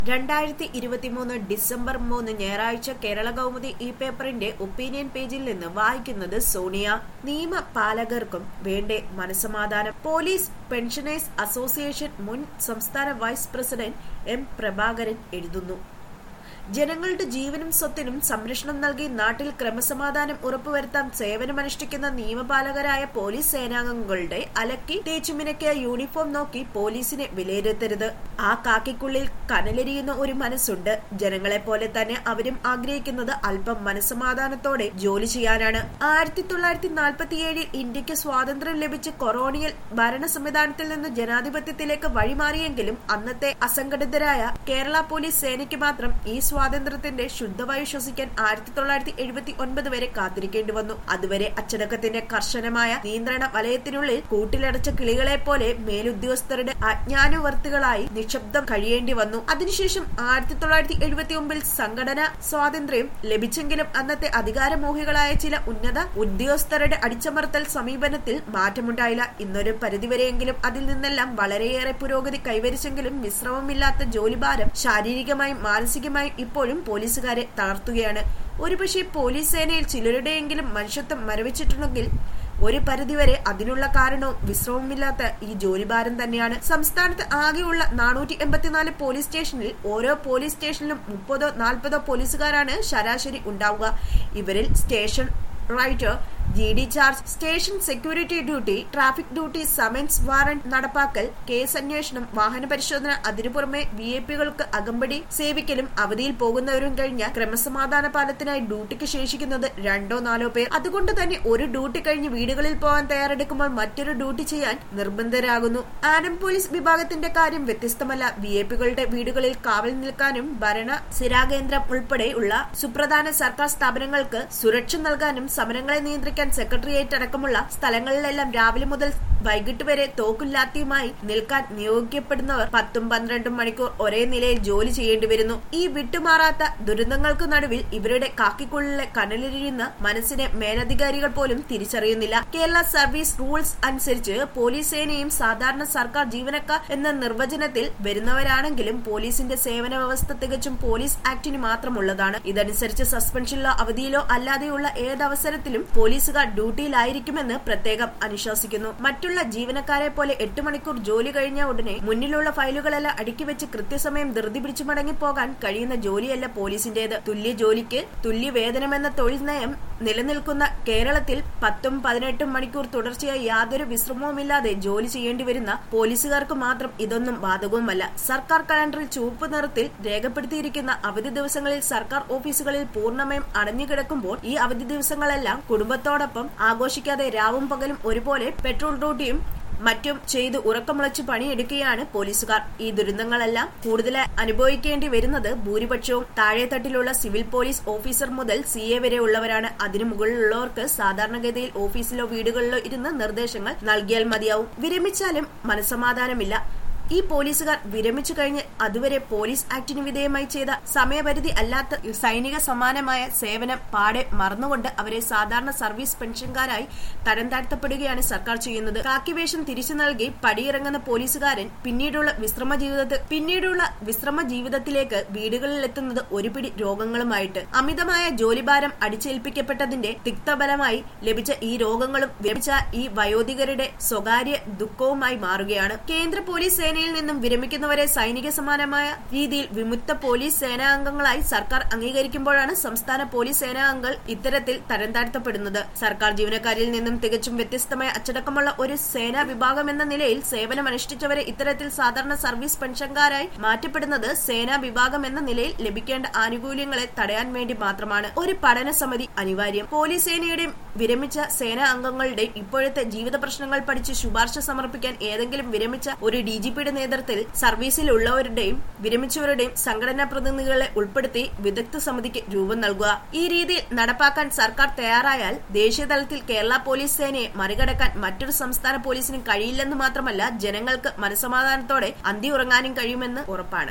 രണ്ടായിരത്തി ഇരുപത്തിമൂന്ന് ഡിസംബർ മൂന്ന് ഞായറാഴ്ച കേരള കൗമുദി ഈ പേപ്പറിന്റെ ഒപ്പീനിയൻ പേജിൽ നിന്ന് വായിക്കുന്നത് സോണിയ നിയമപാലകർക്കും വേണ്ടേ മനസമാധാനം പോലീസ് പെൻഷനേഴ്സ് അസോസിയേഷൻ മുൻ സംസ്ഥാന വൈസ് പ്രസിഡന്റ് എം പ്രഭാകരൻ എഴുതുന്നു ജനങ്ങളുടെ ജീവനും സ്വത്തിനും സംരക്ഷണം നൽകി നാട്ടിൽ ക്രമസമാധാനം ഉറപ്പുവരുത്താൻ സേവനമനുഷ്ഠിക്കുന്ന നിയമപാലകരായ പോലീസ് സേനാംഗങ്ങളുടെ അലക്കി തേച്ചുമിനക്കിയ യൂണിഫോം നോക്കി പോലീസിനെ വിലയിരുത്തരുത് ആ കാക്കിക്കുള്ളിൽ കനലെരിയുന്ന ഒരു മനസ്സുണ്ട് ജനങ്ങളെ പോലെ തന്നെ അവരും ആഗ്രഹിക്കുന്നത് അല്പം മനസമാധാനത്തോടെ ജോലി ചെയ്യാനാണ് ആയിരത്തി തൊള്ളായിരത്തി നാൽപ്പത്തിയേഴിൽ ഇന്ത്യക്ക് സ്വാതന്ത്ര്യം ലഭിച്ച കൊറോണിയൽ ഭരണ സംവിധാനത്തിൽ നിന്ന് ജനാധിപത്യത്തിലേക്ക് വഴിമാറിയെങ്കിലും അന്നത്തെ അസംഘടിതരായ കേരള പോലീസ് സേനയ്ക്ക് മാത്രം ഈ സ്വാതന്ത്ര്യത്തിന്റെ ശുദ്ധവായു ശ്വസിക്കാൻ ആയിരത്തി തൊള്ളായിരത്തി എഴുപത്തി ഒൻപത് വരെ കാത്തിരിക്കേണ്ടി വന്നു അതുവരെ അച്ചടക്കത്തിന്റെ കർശനമായ നിയന്ത്രണ വലയത്തിനുള്ളിൽ കൂട്ടിലടച്ച കിളികളെ പോലെ മേലുദ്യോഗസ്ഥരുടെ അജ്ഞാനുവർത്തികളായി നിശബ്ദം കഴിയേണ്ടി വന്നു അതിനുശേഷം ആയിരത്തി തൊള്ളായിരത്തി എഴുപത്തി ഒമ്പതിൽ സംഘടനാ സ്വാതന്ത്ര്യം ലഭിച്ചെങ്കിലും അന്നത്തെ അധികാരമോഹികളായ ചില ഉന്നത ഉദ്യോഗസ്ഥരുടെ അടിച്ചമർത്തൽ സമീപനത്തിൽ മാറ്റമുണ്ടായില്ല ഇന്നൊരു പരിധിവരെയെങ്കിലും അതിൽ നിന്നെല്ലാം വളരെയേറെ പുരോഗതി കൈവരിച്ചെങ്കിലും വിശ്രമമില്ലാത്ത ജോലിഭാരം ശാരീരികമായും മാനസികമായും ഇപ്പോഴും പോലീസുകാരെ തളർത്തുകയാണ് ഒരുപക്ഷെ പോലീസ് സേനയിൽ ചിലരുടെയെങ്കിലും മനുഷ്യത്വം മരവിച്ചിട്ടുണ്ടെങ്കിൽ ഒരു പരിധിവരെ അതിനുള്ള കാരണവും വിശ്രമമില്ലാത്ത ഈ ജോലിഭാരം തന്നെയാണ് സംസ്ഥാനത്ത് ആകെയുള്ള നാനൂറ്റി എൺപത്തിനാല് പോലീസ് സ്റ്റേഷനിൽ ഓരോ പോലീസ് സ്റ്റേഷനിലും മുപ്പതോ നാൽപ്പതോ പോലീസുകാരാണ് ശരാശരി ഉണ്ടാവുക ഇവരിൽ station writer G D charge station security duty traffic duty summons warrant നടപ്പാക്കൽ കേസ് അന്വേഷണം വാഹന പരിശോധന അതിനു പുറമെ വി ഐ പികൾക്ക് അകമ്പടി സേവിക്കലും അവധിയിൽ പോകുന്നവരും കഴിഞ്ഞ ക്രമസമാധാന പാലത്തിനായി ഡ്യൂട്ടിക്ക് ശേഷിക്കുന്നത് രണ്ടോ നാലോ പേർ അതുകൊണ്ട് തന്നെ ഒരു ഡ്യൂട്ടി കഴിഞ്ഞ് വീടുകളിൽ പോകാൻ തയ്യാറെടുക്കുമ്പോൾ മറ്റൊരു ഡ്യൂട്ടി ചെയ്യാൻ നിർബന്ധരാകുന്നു ആനം പോലീസ് വിഭാഗത്തിന്റെ കാര്യം വ്യത്യസ്തമല്ല വി ഐ പികളുടെ വീടുകളിൽ കാവൽ നിൽക്കാനും ഭരണ സ്ഥിരാകേന്ദ്രം ഉൾപ്പെടെയുള്ള സുപ്രധാന സർക്കാർ സ്ഥാപനങ്ങൾക്ക് സുരക്ഷ നൽകാനും സമരങ്ങളെ നിയന്ത്രിക്കാൻ സെക്രട്ടേറിയറ്റ് അടക്കമുള്ള സ്ഥലങ്ങളിലെല്ലാം രാവിലെ മുതൽ വൈകിട്ട് വരെ തോക്കുല്ലാത്തിയുമായി നിൽക്കാൻ നിയോഗിക്കപ്പെടുന്നവർ പത്തും പന്ത്രണ്ടും മണിക്കൂർ ഒരേ നിലയിൽ ജോലി ചെയ്യേണ്ടി വരുന്നു ഈ വിട്ടുമാറാത്ത ദുരന്തങ്ങൾക്ക് നടുവിൽ ഇവരുടെ കാക്കിക്കുള്ളിലെ കനലിരിയുന്ന മനസ്സിനെ മേലധികാരികൾ പോലും തിരിച്ചറിയുന്നില്ല കേരള സർവീസ് റൂൾസ് അനുസരിച്ച് പോലീസ് സേനയും സാധാരണ സർക്കാർ ജീവനക്കാർ എന്ന നിർവചനത്തിൽ വരുന്നവരാണെങ്കിലും പോലീസിന്റെ സേവന വ്യവസ്ഥ തികച്ചും പോലീസ് ആക്ടിന് മാത്രമുള്ളതാണ് ഇതനുസരിച്ച് സസ്പെൻഷനിലോ അവധിയിലോ അല്ലാതെയുള്ള ഏതവസരത്തിലും പോലീസുകാർ ഡ്യൂട്ടിയിലായിരിക്കുമെന്ന് പ്രത്യേകം അനുശാസിക്കുന്നു മറ്റുള്ള ജീവനക്കാരെ പോലെ എട്ട് മണിക്കൂർ ജോലി കഴിഞ്ഞ ഉടനെ മുന്നിലുള്ള ഫയലുകളെല്ലാം അടുക്കി വെച്ച് കൃത്യസമയം ധൃതി പിടിച്ചു മടങ്ങിപ്പോകാൻ കഴിയുന്ന ജോലിയല്ല പോലീസിന്റേത് തുല്യ ജോലിക്ക് തുല്യ വേതനമെന്ന തൊഴിൽ നയം നിലനിൽക്കുന്ന കേരളത്തിൽ പത്തും പതിനെട്ടും മണിക്കൂർ തുടർച്ചയായി യാതൊരു വിശ്രമവുമില്ലാതെ ജോലി ചെയ്യേണ്ടി വരുന്ന പോലീസുകാർക്ക് മാത്രം ഇതൊന്നും ബാധകവുമല്ല സർക്കാർ കലണ്ടറിൽ ചുവപ്പ് നിറത്തിൽ രേഖപ്പെടുത്തിയിരിക്കുന്ന അവധി ദിവസങ്ങളിൽ സർക്കാർ ഓഫീസുകളിൽ പൂർണ്ണമായും അടഞ്ഞുകിടക്കുമ്പോൾ ഈ അവധി ദിവസങ്ങളെല്ലാം കുടുംബത്തോടൊപ്പം ആഘോഷിക്കാതെ രാവും പകലും ഒരുപോലെ പെട്രോൾ ഡ്യൂട്ടിയും മറ്റും ചെയ്ത് ഉറക്കമുളച്ച് പണിയെടുക്കുകയാണ് പോലീസുകാർ ഈ ദുരന്തങ്ങളെല്ലാം കൂടുതൽ അനുഭവിക്കേണ്ടി വരുന്നത് ഭൂരിപക്ഷവും താഴെത്തട്ടിലുള്ള സിവിൽ പോലീസ് ഓഫീസർ മുതൽ സി എ വരെ ഉള്ളവരാണ് അതിനു മുകളിലുള്ളവർക്ക് സാധാരണഗതിയിൽ ഓഫീസിലോ വീടുകളിലോ ഇരുന്ന് നിർദ്ദേശങ്ങൾ നൽകിയാൽ മതിയാവും വിരമിച്ചാലും മനസമാധാനമില്ല ഈ പോലീസുകാർ വിരമിച്ചു കഴിഞ്ഞ് അതുവരെ പോലീസ് ആക്ടിന് വിധേയമായി ചെയ്ത സമയപരിധി അല്ലാത്ത സൈനിക സമാനമായ സേവനം പാടെ മറന്നുകൊണ്ട് അവരെ സാധാരണ സർവീസ് പെൻഷൻകാരായി തരം താഴ്ത്തപ്പെടുകയാണ് സർക്കാർ ചെയ്യുന്നത് കാക്കിവേഷം തിരിച്ചു നൽകി പടിയിറങ്ങുന്ന പോലീസുകാരൻ പിന്നീടുള്ള വിശ്രമ ജീവിതത്തിൽ പിന്നീടുള്ള വിശ്രമ ജീവിതത്തിലേക്ക് വീടുകളിൽ എത്തുന്നത് ഒരു പിടി രോഗങ്ങളുമായിട്ട് അമിതമായ ജോലിഭാരം അടിച്ചേൽപ്പിക്കപ്പെട്ടതിന്റെ തിക്തഫലമായി ലഭിച്ച ഈ രോഗങ്ങളും ലഭിച്ച ഈ വയോധികരുടെ സ്വകാര്യ ദുഃഖവുമായി മാറുകയാണ് കേന്ദ്ര പോലീസ് സേന സേനയിൽ നിന്നും വിരമിക്കുന്നവരെ സൈനിക സമാനമായ രീതിയിൽ വിമുക്ത പോലീസ് സേനാംഗങ്ങളായി സർക്കാർ അംഗീകരിക്കുമ്പോഴാണ് സംസ്ഥാന പോലീസ് സേനാംഗങ്ങൾ ഇത്തരത്തിൽ തരം താഴ്ത്തപ്പെടുന്നത് സർക്കാർ ജീവനക്കാരിൽ നിന്നും തികച്ചും വ്യത്യസ്തമായ അച്ചടക്കമുള്ള ഒരു സേനാ വിഭാഗം എന്ന നിലയിൽ സേവനമനുഷ്ഠിച്ചവരെ ഇത്തരത്തിൽ സാധാരണ സർവീസ് പെൻഷൻകാരായി മാറ്റപ്പെടുന്നത് സേനാ വിഭാഗം എന്ന നിലയിൽ ലഭിക്കേണ്ട ആനുകൂല്യങ്ങളെ തടയാൻ വേണ്ടി മാത്രമാണ് ഒരു പഠന സമിതി അനിവാര്യം പോലീസ് സേനയുടെയും വിരമിച്ച സേനാ അംഗങ്ങളുടെയും ഇപ്പോഴത്തെ ജീവിത പ്രശ്നങ്ങൾ പഠിച്ച് ശുപാർശ സമർപ്പിക്കാൻ ഏതെങ്കിലും വിരമിച്ച ഒരു ഡി ജി പിയുടെ നേതൃത്വത്തിൽ സർവീസിലുള്ളവരുടെയും വിരമിച്ചവരുടെയും സംഘടനാ പ്രതിനിധികളെ ഉൾപ്പെടുത്തി വിദഗ്ധ സമിതിക്ക് രൂപം നൽകുക ഈ രീതിയിൽ നടപ്പാക്കാൻ സർക്കാർ തയ്യാറായാൽ ദേശീയതലത്തിൽ കേരള പോലീസ് സേനയെ മറികടക്കാൻ മറ്റൊരു സംസ്ഥാന പോലീസിനും കഴിയില്ലെന്ന് മാത്രമല്ല ജനങ്ങൾക്ക് മനസമാധാനത്തോടെ അന്തി ഉറങ്ങാനും കഴിയുമെന്ന് ഉറപ്പാണ്